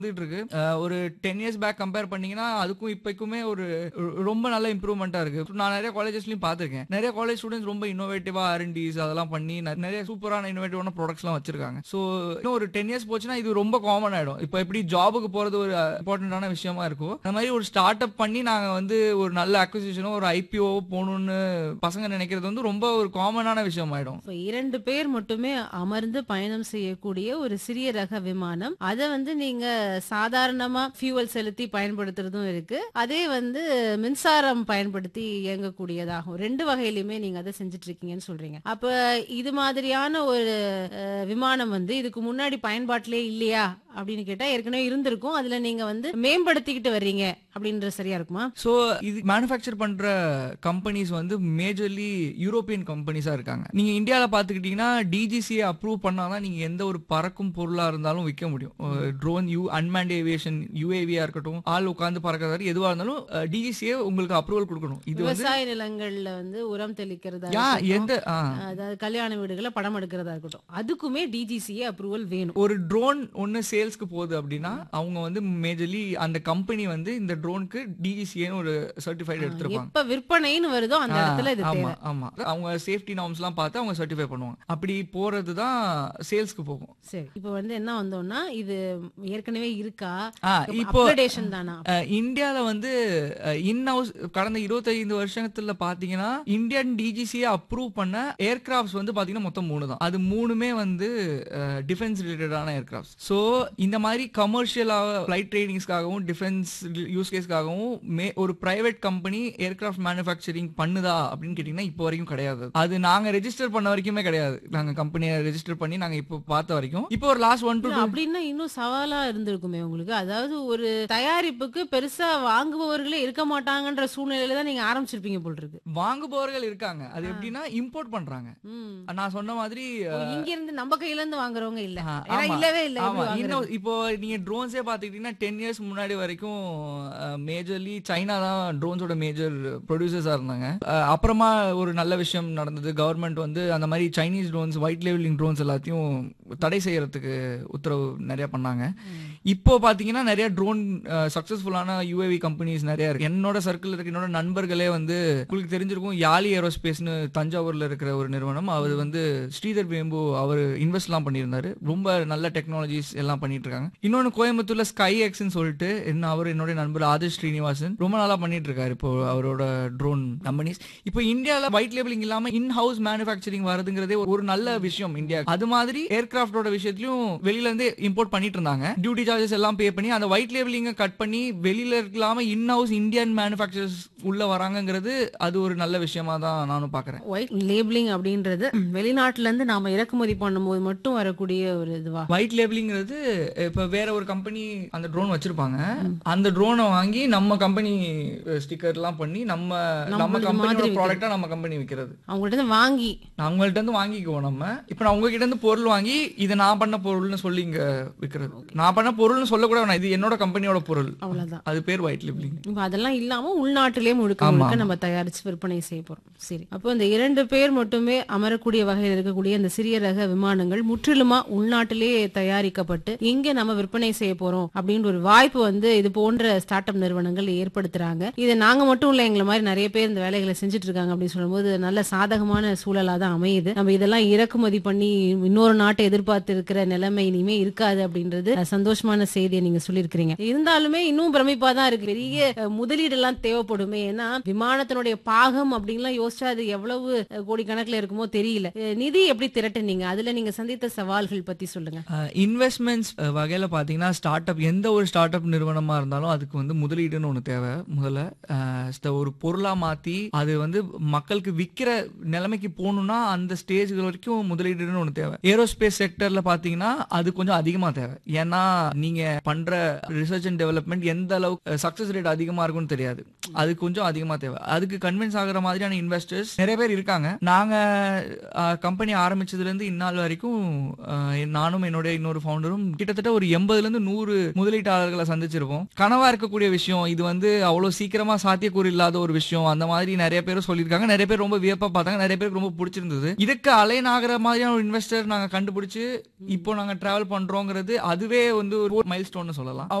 வந்துட்டு இருக்கு அஹ் ஒரு டென் இயர்ஸ் பேக் கம்பேர் பண்ணீங்கன்னா அதுக்கும் இப்போக்குமே ஒரு ரொ- ரொம்ப நல்ல இம்ப்ரூவ்மெண்ட்டா இருக்கு நான் நிறைய காலேஜஸ்லயும் பார்த்திருக்கேன் நிறைய காலேஜ் ஸ்டூடெண்ட்ஸ் ரொம்ப இன்னோவேட்டிவா ஆர்என்டிஸ் அதெல்லாம் பண்ணி ந- நிறைய சூப்பரான இன்னோவேட்டிவான ப்ராடக்ட்ஸ்லாம் வச்சிருக்காங்க ஸோ இன்னும் ஒரு டென் இயர்ஸ் போச்சுன்னா இது ரொம்ப காமன் ஆயிடும் இப்போ எப்படி ஜாபுக்கு போறது ஒரு இம்பார்ட்டன்டான விஷயமா இருக்கும் அந்த மாதிரி ஒரு ஸ்டார்ட் அப் பண்ணி நாங்க வந்து ஒரு நல்ல அக்விசிஷனோ ஒரு ஐபிஓ போகணும்னு பசங்க நினைக்கிறது வந்து ரொம்ப ஒரு காமனான விஷயம் ஆயிடும் இப்ப இரண்டு பேர் மட்டுமே அமர்ந்து பயணம் செய்யக்கூடிய ஒரு சிறிய ரக விமானம் அதை வந்து நீங்க சாதாரணமா ஃபியூவல் செலுத்தி பயன்படுத்துறதும் இருக்கு அதே வந்து மின்சாரம் பயன்படுத்தி இயங்கக்கூடியதாகும் ரெண்டு வகையிலுமே நீங்க அதை செஞ்சுட்டு இருக்கீங்கன்னு சொல்றீங்க அப்ப இது மாதிரியான ஒரு அஹ், விமானம் வந்து இதுக்கு முன்னாடி பயன்பாட்டிலே இல்லையா அப்படின்னு கேட்டா ஏற்கனவே இருந்திருக்கும் அதுல நீங்க வந்து மேம்படுத்திக்கிட்டு வர்றீங்க அப்படின்றது சரியா இருக்குமா ஸோ இது மேனுஃபேக்சர் பண்ற கம்பெனிஸ் வந்து மேஜர்லி யூரோப்பியன் கம்பெனிஸா இருக்காங்க நீங்க இந்தியாவில் பார்த்துக்கிட்டீங்கன்னா டிஜிசியை அப்ரூவ் பண்ணாதான் நீங்க எந்த ஒரு பறக்கும் பொருளா இருந்தாலும் விற்க முடியும் ட்ரோன் யூ அன்மேண்ட் ஏவியேஷன் யூஏவியா இருக்கட்டும் ஆள் உட்காந்து பறக்கிறது எதுவா இருந்தாலும் டிஜிசியை உங்களுக்கு அப்ரூவல் கொடுக்கணும் இது வந்து விவசாய நிலங்கள்ல வந்து உரம் தெளிக்கிறதா யா இருக்கட்டும். எந்த ஆ. அதாவது கல்யாண வீடுகளை படம் எடுக்கிறதா இருக்கட்டும் அதுக்குமே டிஜிசிஏ அப்ரூவல் வேணும் ஒரு ட்ரோன் ஒன்னு சேல்ஸ்க்கு போகுது அப்படின்னா அவங்க வந்து மேஜர்லி அந்த கம்பெனி வந்து இந்த ட்ரோனுக்கு டிஜிசிஏன்னு ஒரு சர்டிஃபைடு எடுத்திருப்பாங்க எப்ப விற்பனைன்னு வருதோ அந்த ஆ, இடத்துல இது ஆமா தேவை ஆமா அவங்க சேஃப்டி நார்ம்ஸ் எல்லாம் பார்த்து அவங்க சர்டிஃபை பண்ணுவாங்க அப்படி போறது தான் சேல்ஸ்க்கு போகும் சரி இப்போ வந்து என்ன வந்தோம்னா இது ஏற்கனவே இருக்கா ஆ, இப்போ அப்கிரேடேஷன் தானா அஹ், இந்தியால வந்து இன் ஹவுஸ் கடந்த 25 வருஷத்துல பாத்தீங்கன்னா இந்தியன் டிஜிசியை அப்ரூவ் பண்ண ஏர்கிராஃப்ட்ஸ் வந்து பாத்தீங்கன்னா மொத்தம் மூணு தான் அது மூணுமே வந்து டிஃபென்ஸ் ரிலேட்டடான ஏர்கிராஃப்ட் ஸோ இந்த மாதிரி கமர்ஷியலாக ஃபிளைட் ட்ரைனிங்ஸ்க்காகவும் டிஃபென்ஸ் யூஸ் கேஸ்க்காகவும் மே ஒரு பிரைவேட் கம்பெனி ஏர்கிராஃப்ட் மேனுஃபேக்சரிங் பண்ணுதா அப்படின்னு கேட்டிங்கன்னா இப்போ வரைக்கும் கிடையாது அது நாங்க ரெஜிஸ்டர் பண்ண வரைக்குமே கிடையாது நாங்க கம்பெனியை ரெஜிஸ்டர் பண்ணி நாங்க இப்போ பார்த்த வரைக்கும் இப்போ ஒரு லாஸ்ட் ஒன் டு இல்ல, அப்படின்னா இன்னும் சவாலா இருந்திருக்குமே உங்களுக்கு அதாவது ஒரு தயாரிப்புக்கு பெருசா வாங்குபவர்களே இருக்க மாட்டாங்கன்ற சூழ்நிலையில தான் நீங்க ஆரம்பிச்சிருப்பீங்க போல் இருக்கு வாங்குபவர்கள் இருக்காங்க அது எப்படின்னா இம்போர்ட் பண்றாங்க ம். நான் சொன்ன மாதிரி ஓ, இங்க இருந்து நம்ம கையில இருந்து வாங்குறவங்க இல்ல ஆ, ஏன்னா ஆமா. இல்லவே இல்ல ஆமா எப்படி இன்னும் வாங்குறது? இப்போ நீங்க ட்ரோன்ஸே பாத்துக்கிட்டீங்கன்னா டென் இயர்ஸ் முன்னாடி வரைக்கும் மேஜர்லி சைனா தான் ட்ரோன்ஸோட மேஜர் ப்ரொடியூசர்ஸா இருந்தாங்க அஹ், அப்புறமா ஒரு நல்ல விஷயம் நடந்தது கவர்மெண்ட் வந்து அந்த மாதிரி சைனீஸ் ட்ரோன்ஸ் ஒயிட் லேவலிங் ட்ரோன்ஸ் எல்லாத்தையும் தடை செய்யறதுக்கு உத்தரவு நிறைய பண்ணாங்க இப்போ பாத்தீங்கன்னா நிறைய ட்ரோன் சக்சஸ்ஃபுல்லான யூஏவி கம்பெனிஸ் நிறைய இருக்கு என்னோட சர்க்கிள் இருக்க என்னோட நண்பர்களே வந்து உங்களுக்கு தெரிஞ்சிருக்கும் யாலி ஏரோஸ்பேஸ்னு தஞ்சாவூர்ல இருக்கிற ஒரு நிறுவனம் அவர் வந்து ஸ்ரீதர் வேம்பு அவர் இன்வெஸ்ட்லாம் பண்ணியிருந்தாரு ரொம்ப நல்ல டெக்னாலஜிஸ் எல்லாம் பண்ணிட்டு இருக்காங்க இன்னொன்னு கோயம்புத்தூர்ல ஸ்கை எக்ஸ்னு சொல்லிட்டு என்ன அவர் என்னுடைய நண்பர் ஆதிஷ் ஸ்ரீனிவாசன் ரொம்ப நாளா பண்ணிட்டு இருக்காரு இப்போ அவரோட ட்ரோன் கம்பெனிஸ் இப்போ இந்தியால ஒயிட் லேபிளிங் இல்லாம இன் ஹவுஸ் மேனுஃபேக்சரிங் வருதுங்கிறதே ஒரு நல்ல விஷயம் இந்தியா அது மாதிரி ஏர்கிராஃப்டோட விஷயத்திலயும் வெளியில இருந்து இம்போர்ட் பண்ணிட்டு இருந்தாங்க டியூட்டி சார்ஜஸ் எல்லாம் பே பண்ணி அந்த ஒயிட் லேபிளிங்க கட் பண்ணி வெளியில இல்லாம இன் ஹவுஸ் இந்தியன் மேனுஃபேக்சரர்ஸ் உள்ள வராங்கங்கிறது அது ஒரு நல்ல விஷயமா தான் நானும் பாக்குறேன் ஒயிட் லேபிளிங் அப்படின்றது வெளிநாட்டுல இருந்து நாம இறக்குமதி பண்ணும்போது மட்டும் வரக்கூடிய ஒரு இதுவா ஒயிட் லேபிளிங்கிறது இப்ப வேற ஒரு கம்பெனி அந்த ட்ரோன் வச்சிருப்பாங்க அந்த ட்ரோனை வாங்கி நம்ம கம்பெனி ஸ்டிக்கர் எல்லாம் பண்ணி நம்ம நம்ம நம்மளுக்கு கம்பெனியோட மாதிரி ப்ராடக்டா நம்ம கம்பெனி விற்கிறது அவங்கள்ட்ட இருந்து வாங்கி அவங்கள்ட்ட இருந்து வாங்கிக்குவோம் நம்ம இப்ப நான் உங்ககிட்ட இருந்து பொருள் வாங்கி இது நான் பண்ண பொருள்னு சொல்லி இங்க விற்கிறது நான் பண்ண பொருள்னு சொல்லக்கூட வேணாம் இது என்னோட கம்பெனியோட பொருள் அவ்வளவுதான் அது பேர் ஒயிட் லேபிளிங் இப்ப அதெல்லாம் இல்லாம உள்நாட்டிலே முழுக்க ஆமா, முழுக்க நம்ம தயாரிச்சு விற்பனை செய்ய போறோம் சரி அப்போ இந்த இரண்டு பேர் மட்டுமே அமரக்கூடிய வகையில் இருக்கக்கூடிய இந்த சிறிய ரக விமானங்கள் முற்றிலுமா உள்நாட்டிலே தயாரிக்கப்பட்டு இங்க நம்ம விற்பனை செய்ய போறோம் அப்படின்ற ஒரு வாய்ப்பு வந்து இது போன்ற ஸ்டார்ட் அப் நிறுவனங்கள் ஏற்படுத்துறாங்க இது நாங்க மட்டும் இல்ல எங்களை மாதிரி நிறைய பேர் இந்த வேலைகளை செஞ்சுட்டு இருக்காங்க அப்படின்னு சொல்லும்போது நல்ல சாதகமான சூழலா தான் அமையுது நம்ம இதெல்லாம் இறக்குமதி பண்ணி இன்னொரு நாட்டை எதிர்பார்த்து இருக்கிற நிலைமை இனிமே இருக்காது அப்படின்றது அஹ், சந்தோஷமான செய்தியை நீங்க சொல்லியிருக்கிறீங்க இருந்தாலுமே இன்னும் பிரமிப்பா தான் இருக்கு பெரிய அஹ், முதலீடு எல்லாம் தேவைப்படுமே ஏன்னா விமானத்தினுடைய பாகம் அப்படின்லாம் யோசிச்சா அது எவ்வளவு அஹ், கோடிக்கணக்குல இருக்குமோ தெரியல அஹ், நிதி எப்படி திரட்டுனீங்க அதுல நீங்க சந்தித்த சவால்கள் பத்தி சொல்லுங்க இன்வெஸ்ட்மெண்ட்ஸ் வகையில பாத்தீங்கன்னா ஸ்டார்ட் அப் எந்த ஒரு ஸ்டார்ட் அப் நிறுவனமா இருந்தாலும் அதுக்கு வந்து முதலீடுன்னு ஒண்ணு தேவை முதல்ல அஹ், sta- ஒரு பொருளா மாத்தி அது வந்து மக்களுக்கு விக்கிற நிலைமைக்கு போகணும்னா அந்த ஸ்டேஜ் வரைக்கும் முதலீடுன்னு ஒண்ணு தேவை ஏரோஸ்பேஸ் செக்டர்ல பாத்தீங்கன்னா அது கொஞ்சம் அதிகமா தேவை ஏன்னா நீங்க பண்ற ரிசர்ச் அண்ட் டெவலப்மெண்ட் எந்த அளவுக்கு சக்சஸ் ரேட் அதிகமா இருக்கும்னு தெரியாது அது கொஞ்சம் அதிகமா தேவை அதுக்கு கன்வின்ஸ் ஆகுற மாதிரியான இன்வெஸ்டர்ஸ் நிறைய பேர் இருக்காங்க நாங்க கம்பெனி ஆரம்பிச்சதுல இருந்து இந்நாள் வரைக்கும் அஹ், நானும் என்னோட இன்னொரு ஃபவுண்டரும் கிட்டத்தட்ட ஒரு எண்பதுல இருந்து நூறு முதலீட்டாளர்களை சந்திச்சிருப்போம் கனவா இருக்கக்கூடிய விஷயம் இது வந்து அவ்வளவு சீக்கிரமா சாத்தியக்கூறு இல்லாத ஒரு விஷயம் அந்த மாதிரி நிறைய பேர் சொல்லியிருக்காங்க நிறைய பேர் ரொம்ப வியப்பா பார்த்தாங்க நிறைய பேருக்கு ரொம்ப பிடிச்சிருந்தது இதுக்கு அலைன் ஆகிற மாதிரியான ஒரு இன்வெஸ்டர் நாங்க கண்டுபிடிச்சு இப்போ நாங்க டிராவல் பண்றோங்கிறது அதுவே வந்து ஒரு ஒரு மைல் ஸ்டோன் சொல்லலாம்